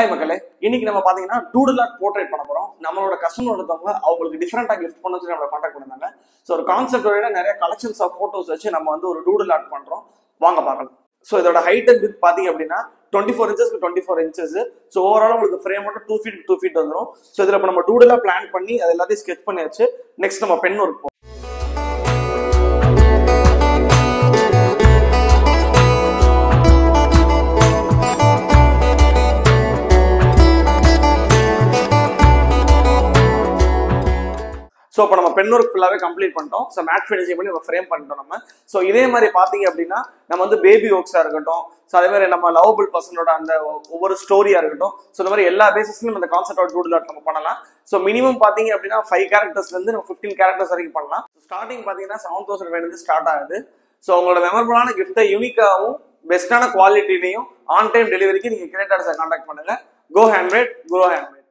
hi மக்களே இன்னைக்கு நம்ம பாத்தீங்கன்னா டூடல் ஆர்ட் போர்ட்ரேட் பண்ண போறோம் நம்மளோட கஸ்டமர் ஒருத்தவங்க அவங்களுக்கு டிஃப்ரெண்டா கிஃப்ட் பண்ண சொல்லி நம்மளை காண்டாக்ட் பண்ணிருந்தாங்க ஸோ ஒரு கான்செப்டோட நிறைய கலெக்ஷன்ஸ் ஆஃப் போட்டோஸ் வச்சு நம்ம வந்து ஒரு டூடல் ஆர்ட் பண்றோம் வாங்க பார்க்கலாம் ஸோ இதோட ஹைட் அண்ட் வித் பாத்தீங்க அப்படின்னா டுவெண்ட்டி ஃபோர் இன்ச்சஸ்க்கு twenty four inches so overall உங்களுக்கு ஃப்ரேம் மட்டும் டூ ஃபீட் டூ ஃபீட் வந்துடும் ஸோ இதில் இப்போ நம்ம டூடலாக பிளான் பண்ணி அது எல்லாத்தையும் ஸ்கெச் பண்ணியாச்சு நெக்ஸ்ட் நம்ம பென் ஒர்க் ஸோ இப்போ நம்ம பென் ஒர்க் ஃபுல்லாகவே கம்ப்ளீட் பண்ணிட்டோம் ஸோ மேட் ஃபினிஷிங் பண்ணி நம்ம ஃப்ரேம் பண்ணிட்டோம் நம்ம ஸோ இதே மாதிரி பார்த்தீங்க அப்படின்னா நம்ம வந்து பேபி ஒர்க்ஸாக இருக்கட்டும் ஸோ அதே மாதிரி நம்ம லவபிள் பர்சனோட அந்த ஒவ்வொரு ஸ்டோரியாக இருக்கட்டும் ஸோ இந்த மாதிரி எல்லா பேசிஸ்லையும் இந்த கான்செப்ட் ஆஃப் டூடில் நம்ம பண்ணலாம் ஸோ மினிமம் பார்த்தீங்க அப்படின்னா ஃபைவ் கேரக்டர்ஸ்லேருந்து நம்ம ஃபிஃப்டீன் கேரக்டர்ஸ் வரைக்கும் பண்ணலாம் ஸ்டார்டிங் பார்த்தீங்கன்னா செவன் தௌசண்ட் வேணுந்து ஸ்டார்ட் ஆகுது ஸோ உங்களோட மெமரபுளான கிஃப்ட்டை யூனிக்காகவும் பெஸ்ட்டான குவாலிட்டிலையும் ஆன் டைம் டெலிவரிக்கு நீங்கள் கிரியேட்டர்ஸை கான்டாக்ட் பண்ணுங்க கோ ஹேண்ட்மேட் கோ ஹேண்ட்மேட்